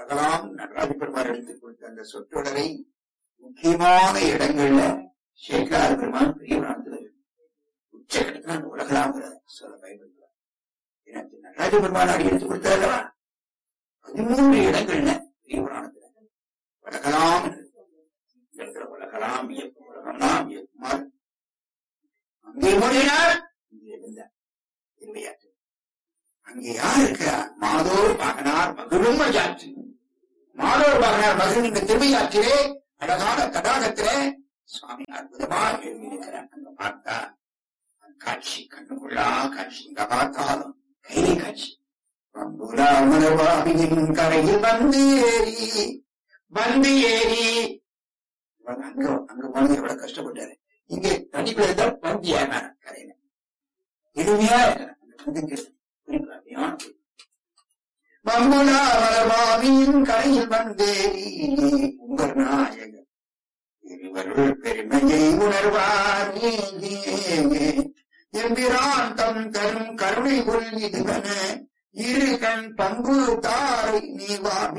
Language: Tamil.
உலகலாம் நடராஜ பெருமாள் எடுத்துக் கொடுத்த அந்த சொற்றொடரை முக்கியமான இடங்கள்ல சேகரார் பெருமான் பெரியவராத்துல உச்சகட்டத்தில் அந்த உலகலாங்கிற சொல்ல பயன்படுத்துவார் எனக்கு நடராஜ பெருமாள் அடி எடுத்து கொடுத்தாரா பதிமூன்று இடங்கள்ல பெரியவரானத்துல உலகலாம் என்று இந்த இடத்துல உலகலாம் இயக்கும் உலகம்லாம் இயக்குமாறு அங்கே மூடினார் இங்கே இருந்தார் திருவையாற்று அங்கே யார் இருக்கிறார் மாதோர் மகனார் மகிழும் மஜாற்று மாதோர் மகனார் மகிழ்ந்த திருவையாற்றிலே அழகான தடாகத்திலே சுவாமி அற்புதமா எழுதியிருக்கிறார் அங்க பார்த்தா காட்சி கண்ணுக்குள்ளா காட்சி இங்க பார்த்தாலும் கைலை காட்சி பம்புராமரவாவியின் கரையில் வந்து ஏறி வந்து ஏறி இவங்க அங்க அங்க போனது எவ்வளவு கஷ்டப்பட்டாரு இங்கே தண்ணிக்குள்ள இருந்தா பந்தி ஏறினார் கரையில எளிமையா இருக்கிறார் அந்த பந்துக்கு குறிப்பிடாமையான பம்புலாவரவாவியின் கரையில் வந்தேறி உங்கள் நாயகர் இருவருள் பெருமையை உணர்வார் எம்பிரான் தம் தரும் கருணை கொள் இதுவன இரு கண் பங்கு தாரை நீ வா